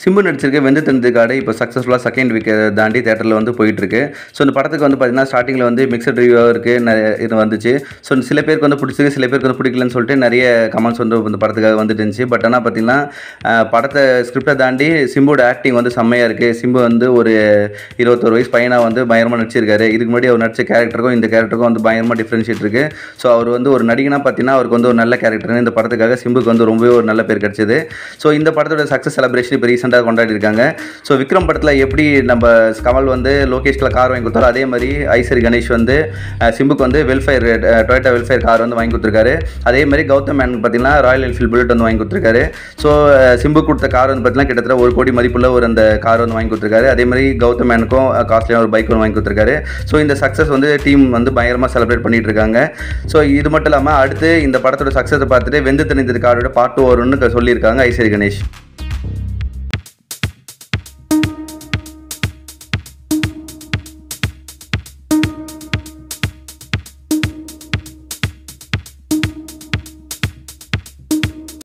சிம்பு நடிச்சிருக்க வெந்து தந்து காடு இப்போ சக்ஸஸ்ஃபுல்லாக செகண்ட் வீக் தாண்டி தேட்டரில் வந்து போயிட்டுருக்கு ஸோ இந்த படத்துக்கு வந்து பார்த்தீங்கன்னா ஸ்டார்டிங்கில் வந்து மிக்சட் ரிவ்யூவாக இருக்குது நிறைய இது வந்துச்சு ஸோ சில பேருக்கு வந்து பிடிச்சிருக்கு சில பேருக்கு வந்து பிடிக்கலன்னு சொல்லிட்டு நிறைய கமெண்ட்ஸ் வந்து இந்த படத்துக்காக வந்துட்டு இருந்துச்சு பட் ஆனால் பார்த்தீங்கன்னா அஹ், படத்தை ஸ்கிரிப்டை தாண்டி சிம்புவோட ஆக்டிங் வந்து செம்மையாக இருக்குது சிம்பு வந்து ஒரு இருபத்தொரு வயசு பையனாக வந்து பயங்கரமாக நடிச்சிருக்காரு இதுக்கு முன்னாடி அவர் நடிச்ச கேரக்டருக்கும் இந்த கேரக்டருக்கும் வந்து பயங்கரமாக டிஃப்ரென்ஷியேட் இருக்குது ஸோ அவர் வந்து ஒரு நடிகனாக பார்த்தீங்கன்னா அவருக்கு வந்து ஒரு நல்ல கேரக்டர் இந்த படத்துக்காக சிம்புக்கு வந்து ரொம்பவே ஒரு நல்ல பேர் கிடச்சிது ஸோ இந்த படத்தோட சக்ஸஸ் செலிப்ரேஷன் இப்போ ரீசெண்டாக கொண்டாடி இருக்காங்க ஸோ விக்ரம் படத்தில் எப்படி நம்ம கமல் வந்து லோகேஷ்கில் கார் வாங்கி கொடுத்தாரோ அதே மாதிரி ஐசரி கணேஷ் வந்து அஹ், சிம்புக்கு வந்து வெல்ஃபேர் டொயோட்டா வெல்ஃபேர் கார் வந்து வாங்கி கொடுத்துருக்காரு அதே மாதிரி கௌதம் மேன் பார்த்தீங்கன்னா ராயல் என்ஃபீல்ட் புல்லட் வந்து வாங்கி கொடுத்துருக்காரு ஸோ சிம்பு கொடுத்த கார் வந்து பார்த்தீங்கன்னா கிட்டத்தட்ட ஒரு கோடி மதிப்புள்ள ஒரு அந்த கார் வந்து வாங்கி கொடுத்துருக்காரு அதே மாதிரி கௌதம் மேனுக்கும் காஸ்ட்லியான ஒரு பைக் ஒன்று வாங்கி கொடுத்துருக்காரு ஸோ இந்த சக்ஸஸ் வந்து டீம் வந்து பயங்கரமாக செலிப்ரேட் பண்ணிட்டு இருக்காங்க ஸோ இது மட்டும் இல்லாமல் அடுத்து இந்த படத்தோட சக்ஸஸை பார்த்துட்டு வெந்து தெரிந்தது காரோட பாட்டு வரும்னு சொல்லியிருக்காங்க ஐஸ்வரி கணேஷ்